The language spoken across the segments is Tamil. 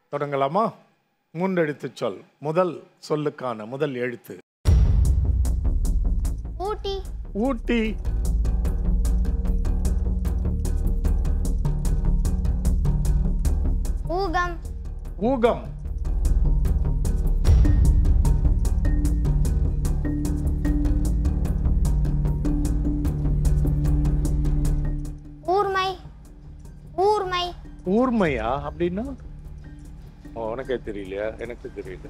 தொடங்கலாமா மூன்றெழுத்து சொல் முதல் சொல்லுக்கான முதல் எழுத்து ஊட்டி ஊட்டி ஊகம் ஊகம் ஊர்மை ஊர்மை ஊர்மையா அப்படின்னா ஓ, உனக்கே தெரியலையா எனக்கு தெரியல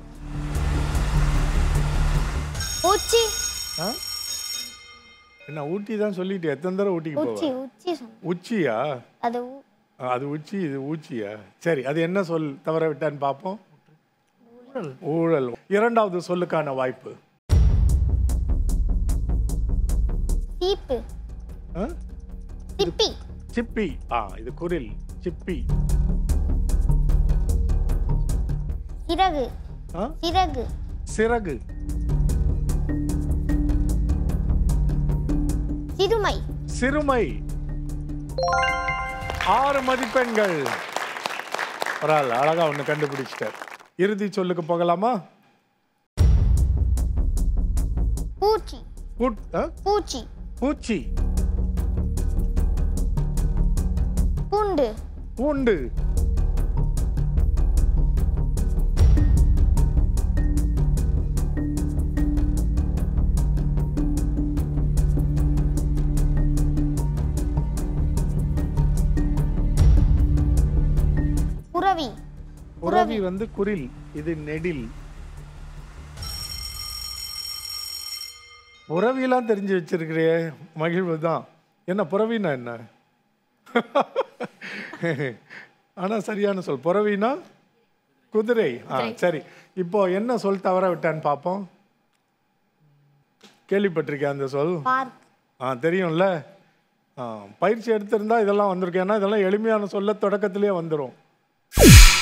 உச்சி ஆ? என்ன ஊட்டி தான் சொல்லிட்டு எத்தனை தடவை ஊட்டிக்கு உச்சி போவ உச்சி சொன்ன உச்சியா அது ஊ- ஆ, அது உச்சி இது ஊச்சியா சரி அது என்ன சொல் தவற விட்டான்னு பார்ப்போம் ஊழல் இரண்டாவது சொல்லுக்கான வாய்ப்பு சீப்பு ஆ? சிப்பி சிப்பி ஆ இது குரில் சிப்பி சிறகு ஆ? சிறகு சிறகு சிறுமை சிறுமை ஆறு மதிப்பெண்கள் பரவாயில்ல அழகா ஒண்ணு கண்டுபிடிச்சிட்டார் இறுதி சொல்லுக்கு போகலாமா பூச்சி பூட்- ஆ? பூச்சி பூச்சி பூண்டு பூண்டு புறவி புறவி வந்து குரில் இது நெடில் புறவிலாம் தெரிஞ்சு வச்சிருக்கிறியே மகிழ்வு தான் என்ன புறவினா என்ன ஆனா சரியான சொல் புறவினா குதிரை ஆ சரி இப்போ என்ன சொல் தவற விட்டான்னு பார்ப்போம் கேள்விப்பட்டிருக்கேன் அந்த சொல் பார்க் ஆ தெரியும்ல ஆ பயிற்சி எடுத்திருந்தா இதெல்லாம் வந்திருக்கேன் ஏன்னா இதெல்லாம் எளிமையான சொல்ல தொடக்கத்திலேயே வந்துடும்